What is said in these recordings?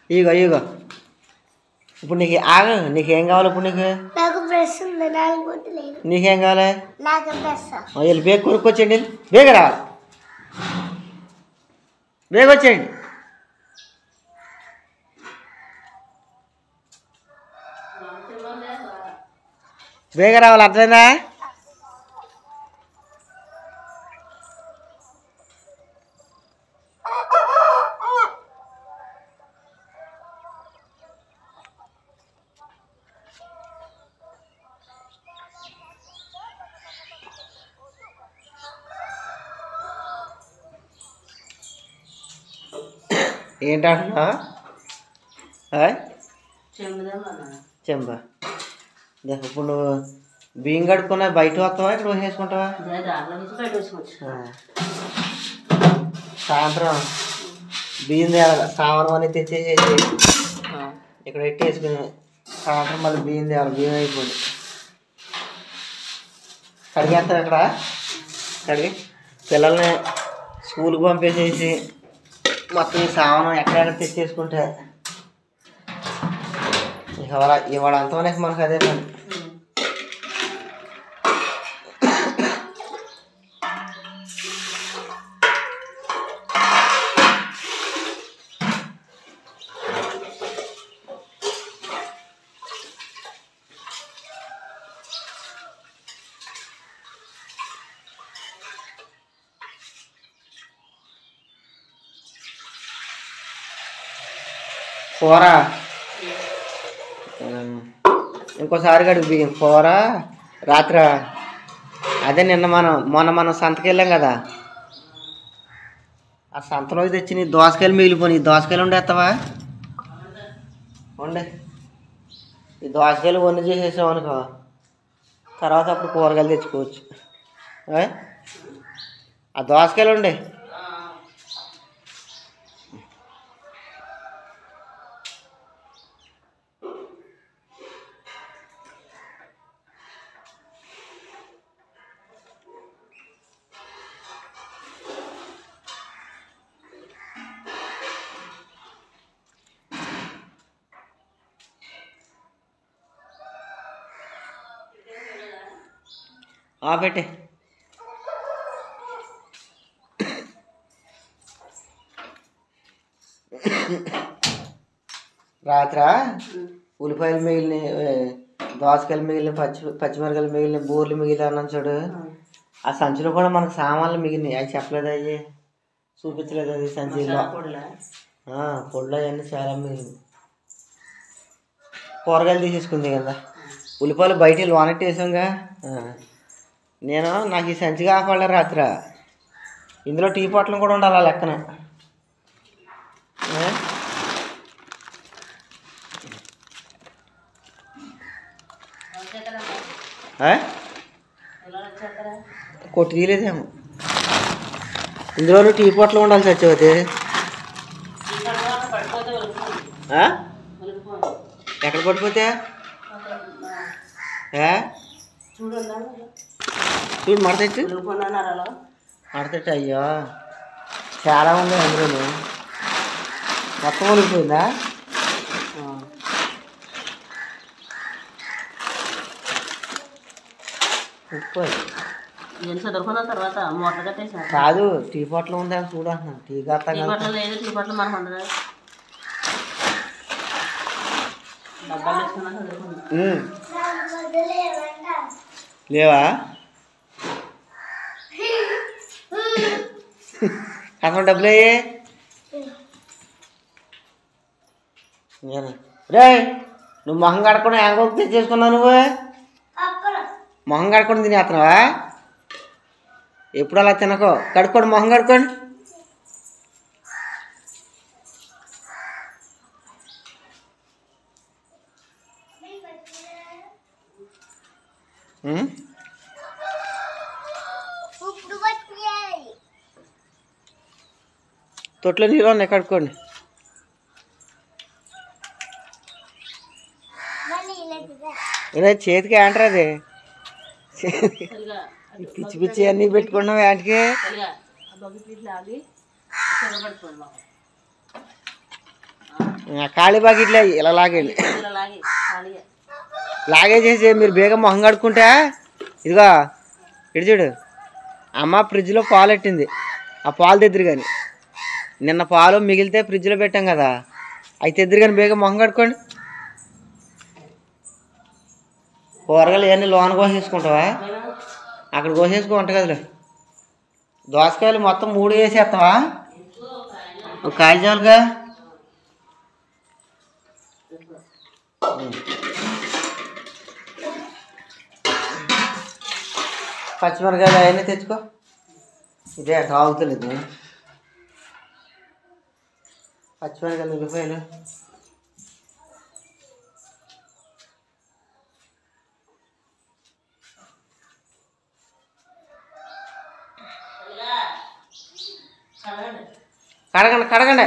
ఇగో ఇగో ఇప్పుడు నీకు ఆగు నీకేం కావాలి ఇప్పుడు నీకు నాకు బ్రష్ ఉంది నాకు గుడ్డు లేదు నీకేం కావాలి నాకు బ్రష్ ఆ, వెళ్ళి బేగ్ కొనుక్కొచ్చేయండి వెళ్ళి. బేగ రావాలి బేగ వచ్చేయండి బేగ రావాలి అర్థమైందా ఏంటంటున్నా చెంబ దేఖ ఇప్పుడు నువ్వు బియ్యం కడుక్కున్నా బయట వస్తావా ఇక్కడ వేసుకుంటావా ఆ. సాయంత్రం బియ్యం తేవాలి సామాను అని తెచ్చేసేసి ఇక్కడ పెట్టేసుకుని సాయంత్రం మళ్ళీ బియ్యం తేవాలి బియ్యం అయిపోయింది కడిగేస్తావు ఇక్కడ కడిగి పిల్లల్ని స్కూల్కి పంపేసేసి మొత్తం ఈ సామాను ఎక్కడెక్కడ తెచ్చేసుకుంటే ఇవాళ ఇవాళ అంతా మనకు అదే పని కూర ఉమ్, ఇంకోసారి గడికి బియ్యం కూర రాత్రి అదే నిన్న మనం మొన్న మనం సంతకి వెళ్ళాం కదా ఆ సంతలో తెచ్చి నీ దోసకాయలు మిగిలిపోయి ఈ దోసకాయలు ఉండేస్తావా ఉండే ఈ దోసకాయలు వండి చేసేసావు అనుకో తర్వాత అప్పుడు కూరగాయలు తెచ్చుకోవచ్చు ఏ? ఆ దోసకాయలు ఉండే ఆ పెట్టే రాత్ర ఉల్లిపాయలు మిగిలిన ఏ, దోసకాయలు మిగిలిన పచ్చి పచ్చిమిరకాయలు మిగిలిన బూర్లు మిగిలిన అన్నాను చూడు ఆ సంచిలో కూడా మనకు సామాన్లు మిగిలినాయి అవి చెప్పలేదు అవి చూపించలేదు అది సంచిలో ఆ, పొడులు అవన్నీ చాలా మిగిలింది కూరగాయలు తీసేసుకుంది కదా ఉల్లిపాయలు బయట లోనట్టు వేసాంగా ఆ. నేను నాకు ఈ సంచి కాకుండా రాత్ర ఇందులో టీ పొట్లం కూడా ఉండాలి ఆ లెక్కన ఆ? ఆ? కొట్టి తీయలేదేమో ఇందులో టీ పొట్లం ఉండాలి సత్యవతి ఆ? ఎక్కడ పడిపోతే ఏ? చూడు మడతెట్టు మడతెట్టు అయ్యో చాలా ఉంది అందులో మొత్తం ఒలిగిపోయిందా ఉప్పు అది. నేను చదువుకున్న తర్వాత మోటార్ కట్టేసాను కాదు టీ పొట్లం ఉందా చూడు అంటున్నాను టీ గత్తా టీ బట్టలు లేదు టీ బట్టలు మనకు ఉండదు డబ్బాలు వేసుకున్నా చదువుకున్నా నాకు వదిలేవంట లేవా అసలు డబ్బులు అయ్యే రే నువ్వు మొహం కడకుండా ఏం కొరకు తెచ్చేసుకున్నావు నువ్వు అక్కడ మొహం కడుక్కొని తినేస్తున్నావా ఎప్పుడు అలా తినకో కడుక్కోండి మొహం కడుక్కోండి ఉం? ఇప్పుడు వచ్చేయాలి తొట్లో నీళ్ళు ఉన్నాయి కడుక్కోండి మళ్ళీ ఇలా ఇలా చేతికి ఏంటరా అది తెలుగా ఈ పిచ్చి పిచ్చి అన్నీ పెట్టుకున్నావు ఏంటికి తెలుగా ఆ బగ్గి తీసి లాగి చెరబడిపోయింది మాకు ఆ ఖాళీ బాకెట్లే ఇలా లాగేయండి ఇలా లాగి ఖాళీగా లాగేసేసి మీరు బేగం మొహం కడుక్కుంటే ఇదిగో ఇటు చూడు అమ్మ ఫ్రిడ్జ్లో పాలు పెట్టింది ఆ పాలు తెద్దరు కానీ నిన్న పాలు మిగిలితే ఫ్రిడ్జ్లో పెట్టాం కదా అవి తెద్దరు కానీ బేగం మొహం కడుక్కోండి కూరగాయలు ఇవన్నీ లోన కోసేసుకుంటావా అక్కడ కోసేసుకో వంటగదిలో దోసకాయలు మొత్తం మూడు వేసేస్తావా ఒక కాయ చాలుగా పచ్చిమిరకాయలు అవన్నీ తెచ్చుకో ఇదే తాగుతలేదు పచ్చిమిరకాయలు ఉల్లిపాయలు కడగండి కడగండి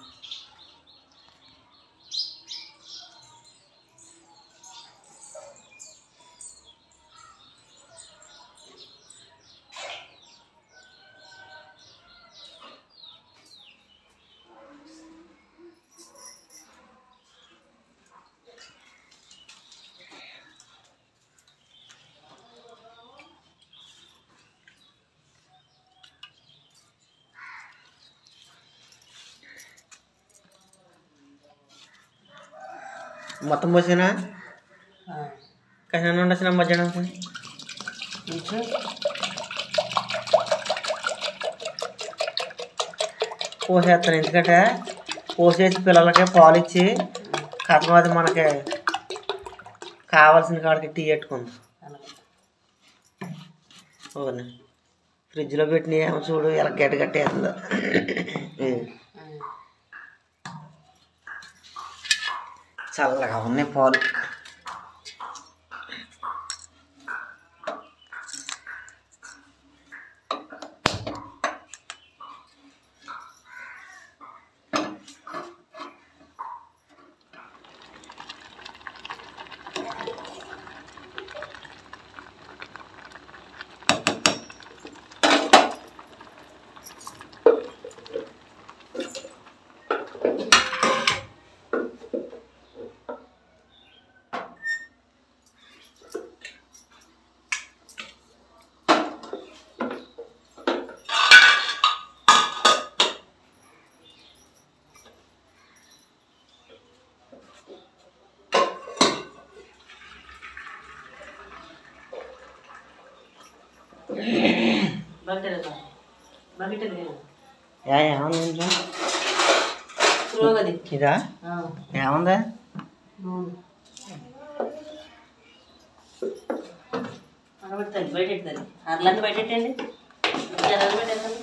మొత్తం పోసేనా కన్నా ఉండొచ్చిన మధ్యాహ్నం పోసేస్తాను ఎందుకంటే పోసేసి పిల్లలకి పాలు ఇచ్చి కథమాది మనకి కావాల్సిన కాడికి టీ పెట్టుకుంది ఓకే ఫ్రిడ్జ్లో పెట్టిన ఏమో చూడు ఎలా గట్టి గట్టేస్తుందో చల్లగా ఉన్నాయి పాలు బకెట్ బకెట్ యా ఏముంది ఇంట్లో? పురోగది ఇదా ఏముందా అనబెడతాను బయట ఎడతాను అర్లన్నీ బయట పెట్టండి జనాలు పెట్టేస్తాను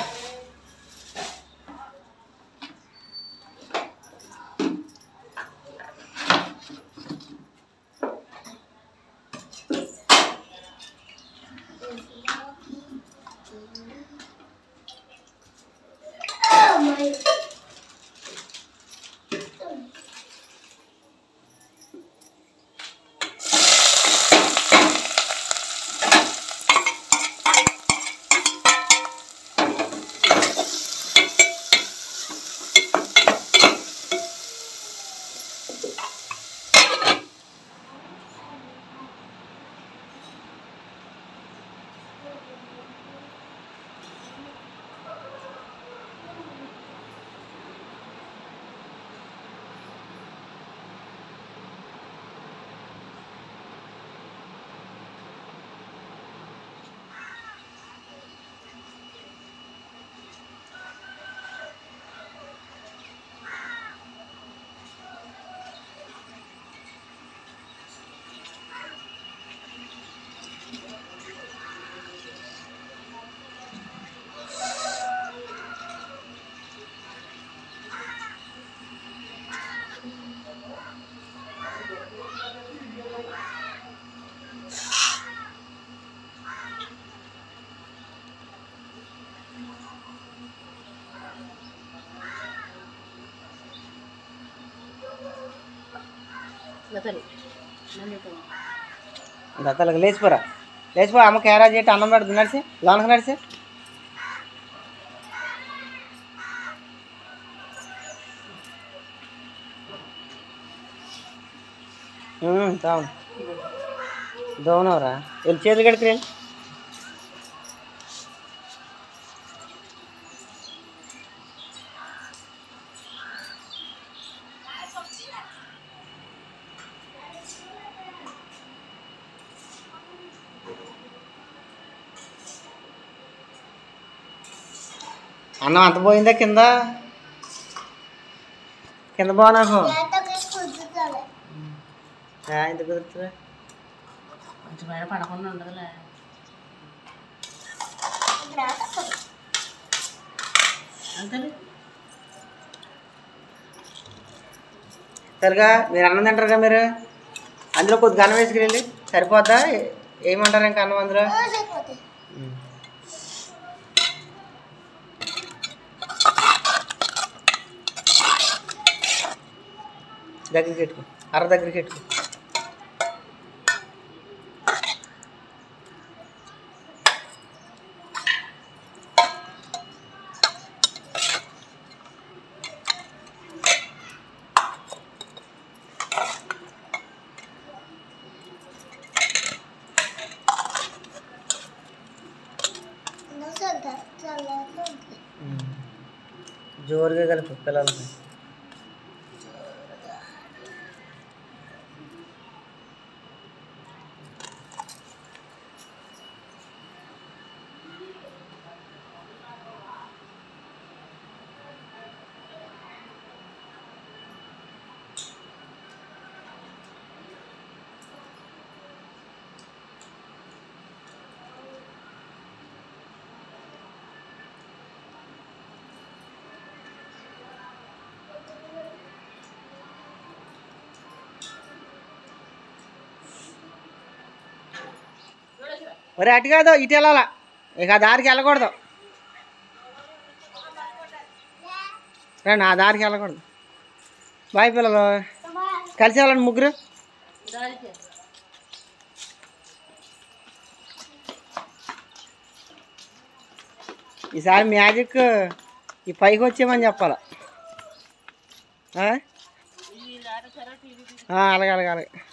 లతలు దత్తలకు లేచిపోరా లేచిపో అమ్మ కేరా చేసి అన్నం పెడుతుంది నడిచి లోనకి నడిచి తాను దోనవరా వెళ్ళి చేతులు కడుకుని అన్నం అంత పోయిందా కింద కింద బాగా నాకు కుదురుతాడు ఎంత కుదురుతుందా కొంచెం బయట పడకుండా ఉండదులే అంతేలే సరిగా మీరు అన్నం తింటారుగా మీరు అందులో కొద్దిగా అన్నం వేసుకురండి సరిపోద్దా ఏ- ఏమంటారు ఇంకా అన్నం అందులో సరిపోతాయి దగ్గరికి పెట్టుకో అర దగ్గరికి పెట్టుకో చల్తా చల్లగా జోరుగా కలుపు పిల్లలకి ఒరే అటు కాదు ఇటు వెళ్ళాలా ఇక ఆ దారికి వెళ్ళకూడదు రండి ఆ దారికి వెళ్ళకూడదు బాయ్ పిల్లలు కలిసి వెళ్ళండి ముగ్గురు దానికి ఈసారి మ్యాజిక్ ఈ పైకి వచ్చేయమని చెప్పాలి ఆ? ఆ, అలాగే అలాగే అలాగే